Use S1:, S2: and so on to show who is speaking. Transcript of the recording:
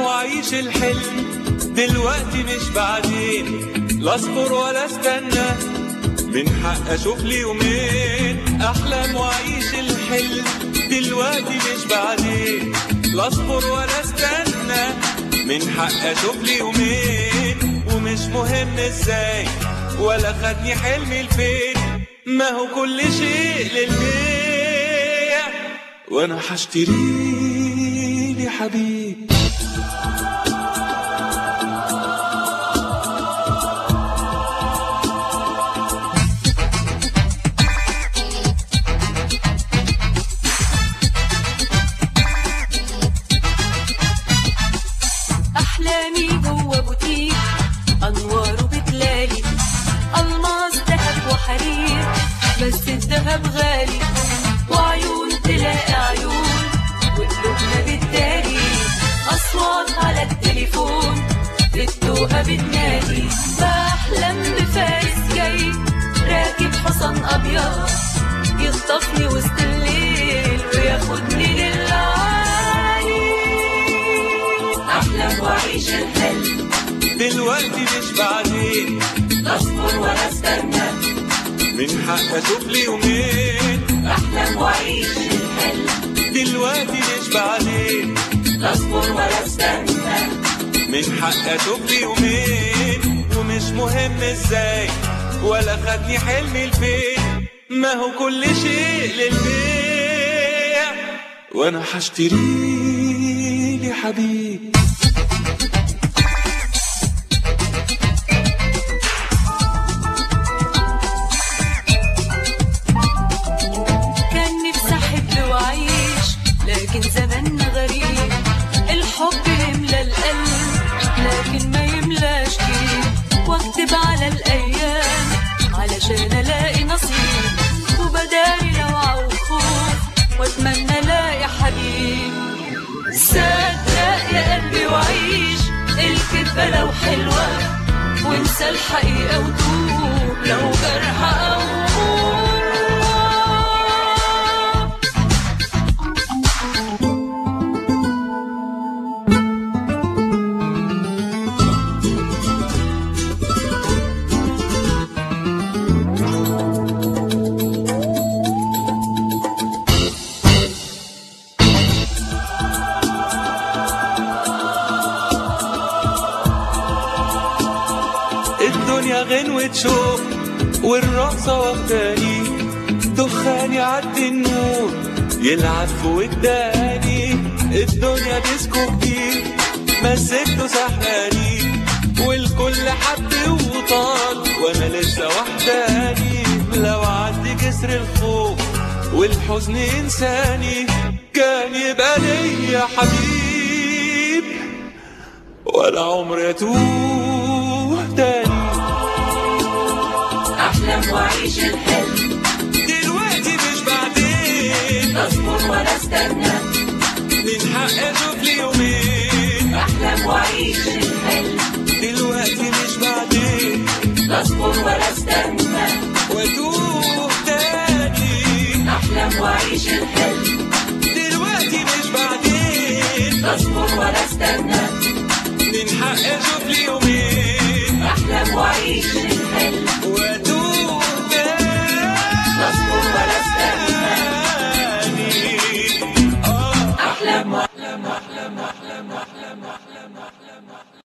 S1: واعيش الحلم دلوقتي مش بعدين لا اصبر ولا استنى من حق اشوف لي يومين احلم واعيش الحلم دلوقتي مش بعدين لا اصبر ولا استنى من حق اشوف لي يومين ومش مهم ازاي ولا خدني حلمي لفين ما هو كل شيء للبيع وانا هشتري لي حبيب
S2: أحلامي جوه بوتيك أنواره بتلالي ألماس دهب وحرير بس الدهب غالي وعيون تلاقي عيون وقلوبنا بتداري أصوات على التليفون التوهة بتنادي بحلم بفارس جاي راكب حصان أبيض يخطفني وسط الليل وياخدني للعالي أحلم وأعيش الحلم
S1: دلوقتي مش بعدين
S2: لا أصبر ولا استنى
S1: من حق اشوف لي يومين
S2: أحلم وأعيش الحلم
S1: دلوقتي مش بعدين
S2: لا أصبر ولا استنى
S1: من حق اشوف لي يومين ومش مهم ازاي ولا خدني حلمي لفين ما هو كل شيء للبيع وانا هشتري لي حبيب
S2: كان نفسي أحب وأعيش لكن زماننا غريب الحب يملى القلب لكن ما يملاش كيف واكتب على الأيام علشان ألاقي نصيب وبداري لوعة وخوف وأتمنى ألاقي حبيب صدق يا قلبي وعيش الكذبة لو حلوة وانسى الحقيقة وتوب لو جرح أو غربة
S1: الدنيا غنوة شوق والرقصة واخداني دخان يعدي النور يلعب في وداني الدنيا ديسكو كتير مسكته سحراني والكل حب وطال وانا لسه وحداني لو عدي جسر الخوف والحزن انساني كان يبقى ليا حبيب ولا عمر يتوه تاني
S2: أحلم وأعيش الحلم
S1: دلوقتي مش بعدين
S2: لا أصبر ولا استنى
S1: من حق اشوف لي يومين
S2: أحلم وأعيش الحلم
S1: دلوقتي مش بعدين
S2: لا أصبر ولا استنى
S1: واتوه تاني
S2: أحلم وأعيش الحلم
S1: دلوقتي مش بعدين
S2: لا أصبر ولا استنى
S1: من حق اشوف لي يومين
S2: أحلم وأعيش الحلم
S1: واتوه تاني
S2: لا أصبر ولا استنى
S1: آه
S2: أحلم وأحلم وأحلم وأحلم وأحلم وأحلم وأحلم